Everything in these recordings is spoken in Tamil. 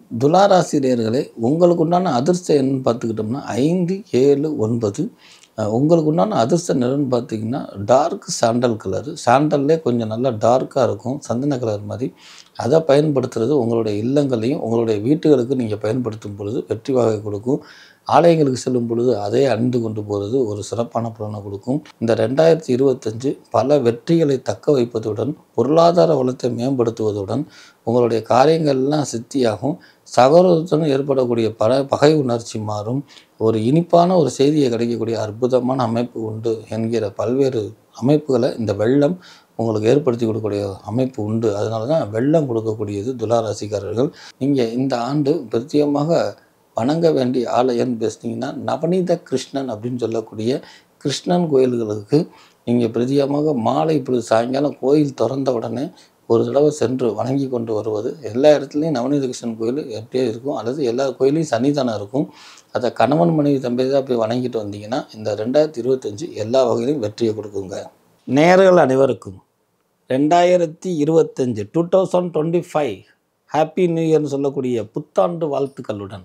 துளாராசி நேயர்களே உங்களுக்கு உண்டான அதிர்ஷ்டம் என்னன்னு பார்த்துக்கிட்டோம்னா ஐந்து ஏழு ஒன்பது அஹ் உங்களுக்கு உண்டான அதிர்ஷ்ட நிறம்னு பார்த்தீங்கன்னா டார்க் சாண்டல் கலரு சாண்டல்லே கொஞ்சம் நல்லா டார்க்காக இருக்கும் சந்தன கலர் மாதிரி அதை பயன்படுத்துறது உங்களுடைய இல்லங்களையும் உங்களுடைய வீட்டுகளுக்கு நீங்கள் பயன்படுத்தும் பொழுது வெற்றி வாகை கொடுக்கும் ஆலயங்களுக்கு செல்லும் பொழுது அதை அணிந்து கொண்டு போகிறது ஒரு சிறப்பான பலனை கொடுக்கும் இந்த ரெண்டாயிரத்தி இருபத்தஞ்சு பல வெற்றிகளை தக்க வைப்பதுடன் பொருளாதார வளத்தை மேம்படுத்துவதுடன் உங்களுடைய காரியங்கள்லாம் சித்தியாகும் சகோதரத்துடன் ஏற்படக்கூடிய பல பகை உணர்ச்சி மாறும் ஒரு இனிப்பான ஒரு செய்தியை கிடைக்கக்கூடிய அற்புதமான அமைப்பு உண்டு என்கிற பல்வேறு அமைப்புகளை இந்த வெள்ளம் உங்களுக்கு ஏற்படுத்தி கொடுக்கக்கூடிய அமைப்பு உண்டு அதனால தான் வெள்ளம் கொடுக்கக்கூடியது துளாராசிக்காரர்கள் நீங்கள் இந்த ஆண்டு பிரத்யேகமாக வணங்க வேண்டிய ஆலயம்னு பேசுனீங்கன்னா நவநீத கிருஷ்ணன் அப்படின்னு சொல்லக்கூடிய கிருஷ்ணன் கோயில்களுக்கு நீங்கள் பிரதியமாக மாலை இப்படி சாயங்காலம் கோயில் திறந்த உடனே ஒரு தடவை சென்று வணங்கி கொண்டு வருவது எல்லா இடத்துலையும் நவநீத கிருஷ்ணன் கோயில் எப்படியே இருக்கும் அல்லது எல்லா கோயிலையும் சன்னிதானம் இருக்கும் அதை கணவன் மனைவி தம்பதியாக போய் வணங்கிட்டு வந்தீங்கன்னா இந்த ரெண்டாயிரத்தி இருபத்தஞ்சு எல்லா வகையிலும் வெற்றியை கொடுக்குங்க நேர்கள் அனைவருக்கும் ரெண்டாயிரத்தி இருபத்தஞ்சு two thousand twenty five happy new இயர்னு சொல்லக்கூடிய புத்தாண்டு வாழ்த்துக்களுடன்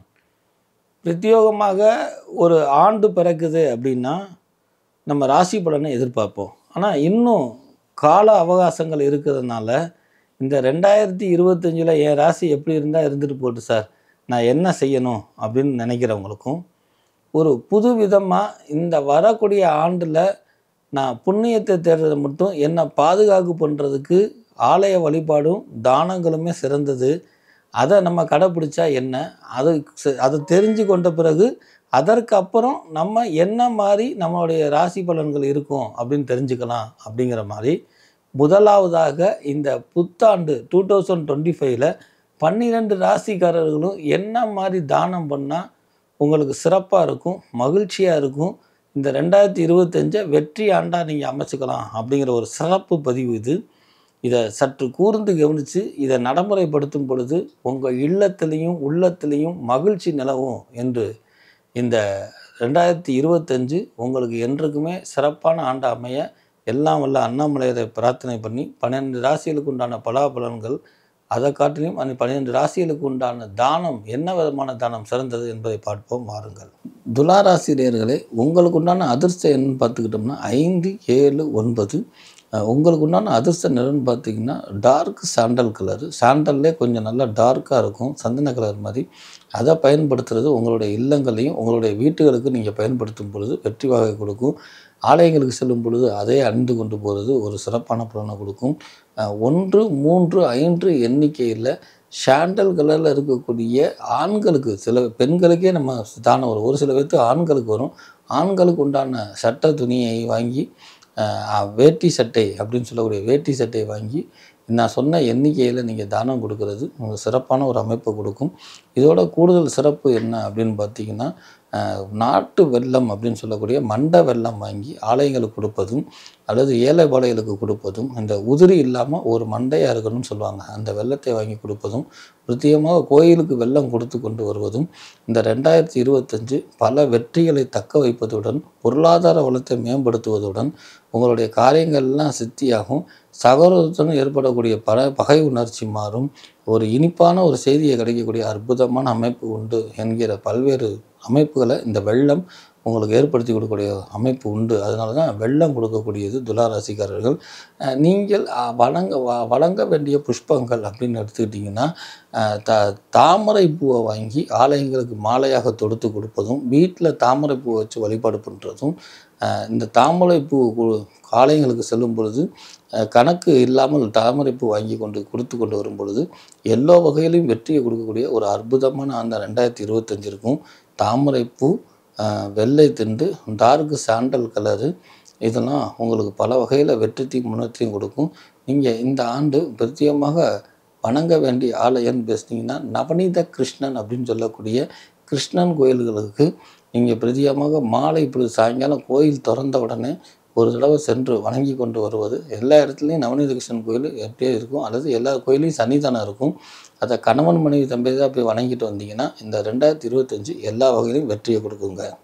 பிரத்யோகமாக ஒரு ஆண்டு பிறக்குது அப்படின்னா நம்ம ராசி பலனை எதிர்பார்ப்போம் ஆனால் இன்னும் கால அவகாசங்கள் இருக்கிறதுனால இந்த ரெண்டாயிரத்தி இருபத்தஞ்சில் என் ராசி எப்படி இருந்தால் இருந்துட்டு போட்டு சார் நான் என்ன செய்யணும் அப்படின்னு நினைக்கிறவங்களுக்கும் ஒரு புது விதமாக இந்த வரக்கூடிய ஆண்டில் நான் புண்ணியத்தை தேடுறது மட்டும் என்னை பாதுகாப்பு பண்ணுறதுக்கு ஆலய வழிபாடும் தானங்களுமே சிறந்தது அதை நம்ம கடைப்பிடிச்சா என்ன அது ச- அதை தெரிஞ்சு கொண்ட பிறகு அதற்கு அப்புறம் நம்ம என்ன மாதிரி நம்மளுடைய ராசி பலன்கள் இருக்கும் அப்படின்னு தெரிஞ்சுக்கலாம் அப்படிங்கிற மாதிரி முதலாவதாக இந்த புத்தாண்டு டூ தௌசண்ட் டுவெண்ட்டி ஃபைவ்ல பன்னிரெண்டு ராசிக்காரர்களும் என்ன மாதிரி தானம் பண்ணால் உங்களுக்கு சிறப்பாக இருக்கும் மகிழ்ச்சியாக இருக்கும் இந்த ரெண்டாயிரத்தி இருபத்தஞ்சை வெற்றி ஆண்டாக நீங்கள் அமைச்சுக்கலாம் அப்படிங்கிற ஒரு சிறப்பு பதிவு இது இதை சற்று கூர்ந்து கவனித்து இதை நடைமுறைப்படுத்தும் பொழுது உங்கள் இல்லத்திலையும் உள்ளத்திலையும் மகிழ்ச்சி நிலவும் என்று இந்த ரெண்டாயிரத்தி இருபத்தஞ்சு உங்களுக்கு என்றைக்குமே சிறப்பான ஆண்டு அமைய எல்லாம் வல்ல அண்ணாமலையரை பிரார்த்தனை பண்ணி பன்னெண்டு ராசிகளுக்கு உண்டான பலாபலன்கள் அதை காட்டிலும் அந்த பன்னிரெண்டு ராசிகளுக்கு உண்டான தானம் என்ன விதமான தானம் சிறந்தது என்பதை பார்ப்போம் வாருங்கள் துளாராசி நேயர்களே உங்களுக்கு உண்டான அதிர்ஷ்டம் என்னன்னு பார்த்துக்கிட்டோம்னா ஐந்து ஏழு ஒன்பது அஹ் உங்களுக்கு உண்டான அதிர்ஷ்ட நிறம்னு பார்த்தீங்கன்னா டார்க் சாண்டல் கலரு சாண்டல்லே கொஞ்சம் நல்லா டார்க்காக இருக்கும் சந்தன கலர் மாதிரி அதை பயன்படுத்துறது உங்களுடைய இல்லங்களையும் உங்களுடைய வீட்டுகளுக்கு நீங்கள் பயன்படுத்தும் பொழுது வெற்றி வாகை கொடுக்கும் ஆலயங்களுக்கு செல்லும் பொழுது அதை அணிந்து கொண்டு போகிறது ஒரு சிறப்பான பலனை கொடுக்கும் அஹ் ஒன்று மூன்று ஐந்து எண்ணிக்கையில் சாண்டல் கலரில் இருக்கக்கூடிய ஆண்களுக்கு சில பெண்களுக்கே நம்ம தானம் வரும் ஒரு சில பேர்த்து ஆண்களுக்கு வரும் ஆண்களுக்கு உண்டான சட்ட துணியை வாங்கி அஹ், வேட்டி சட்டை அப்படின்னு சொல்லக்கூடிய வேட்டி சட்டையை வாங்கி நான் சொன்ன எண்ணிக்கையில் நீங்கள் தானம் கொடுக்கறது உங்களுக்கு சிறப்பான ஒரு அமைப்பை கொடுக்கும் இதோட கூடுதல் சிறப்பு என்ன அப்படின்னு பார்த்தீங்கன்னா அஹ், நாட்டு வெல்லம் அப்படின்னு சொல்லக்கூடிய மண்டை வெல்லம் வாங்கி ஆலயங்களுக்கு கொடுப்பதும் அல்லது ஏழை பாளைகளுக்கு கொடுப்பதும் இந்த உதிரி இல்லாமல் ஒரு மண்டையாக இருக்கணும்னு சொல்லுவாங்க அந்த வெல்லத்தை வாங்கி கொடுப்பதும் பிரத்யேகமாக கோயிலுக்கு வெல்லம் கொடுத்து கொண்டு வருவதும் இந்த ரெண்டாயிரத்தி இருபத்தஞ்சு பல வெற்றிகளை தக்க வைப்பதுடன் பொருளாதார வளத்தை மேம்படுத்துவதுடன் உங்களுடைய காரியங்கள்லாம் சித்தியாகும் சகோதரத்துடன் ஏற்படக்கூடிய பல பகை உணர்ச்சி மாறும் ஒரு இனிப்பான ஒரு செய்தியை கிடைக்கக்கூடிய அற்புதமான அமைப்பு உண்டு என்கிற பல்வேறு அமைப்புகளை இந்த வெள்ளம் உங்களுக்கு ஏற்படுத்தி கொடுக்கக்கூடிய அமைப்பு உண்டு அதனால தான் வெள்ளம் கொடுக்கக்கூடியது துளாராசிக்காரர்கள் அஹ் நீங்கள் அஹ், வழங்க வ- வழங்க வேண்டிய புஷ்பங்கள் அப்படின்னு எடுத்துக்கிட்டிங்கன்னா அஹ், த தாமரை பூவை வாங்கி ஆலயங்களுக்கு மாலையாக தொடுத்து கொடுப்பதும் வீட்டில் தாமரை பூவை வச்சு வழிபாடு பண்ணுறதும் அஹ், இந்த தாமரை பூ கு- ஆலயங்களுக்கு செல்லும் பொழுது அஹ், கணக்கு இல்லாமல் தாமரைப்பூ வாங்கி கொண்டு கொடுத்து கொண்டு வரும் பொழுது எல்லா வகையிலையும் வெற்றியை கொடுக்கக்கூடிய ஒரு அற்புதமான அந்த ரெண்டாயிரத்தி இருபத்தஞ்சு இருக்கும் தாமரைப்பூ அஹ், வெள்ளை திண்டு டார்க் சாண்டல் கலரு இதெல்லாம் உங்களுக்கு பல வகையில் வெற்றித்தையும் முன்னேற்றையும் கொடுக்கும் நீங்கள் இந்த ஆண்டு பிரத்யேகமாக வணங்க வேண்டிய ஆலயம்னு பேசுனீங்கன்னா நவநீத கிருஷ்ணன் அப்படின்னு சொல்லக்கூடிய கிருஷ்ணன் கோயில்களுக்கு நீங்கள் பிரதியமாக மாலை இப்படி சாயங்காலம் கோயில் திறந்த உடனே ஒரு தடவை சென்று வணங்கி கொண்டு வருவது எல்லா இடத்துலையும் நவநீத கிருஷ்ணன் கோயில் எப்படியே இருக்கும் அல்லது எல்லா கோயிலையும் சன்னிதானம் இருக்கும் அதை கணவன் மனைவி தம்பதியாக போய் வணங்கிட்டு வந்தீங்கன்னா இந்த ரெண்டாயிரத்தி இருபத்தஞ்சு எல்லா வகையிலும் வெற்றியை கொடுக்குங்க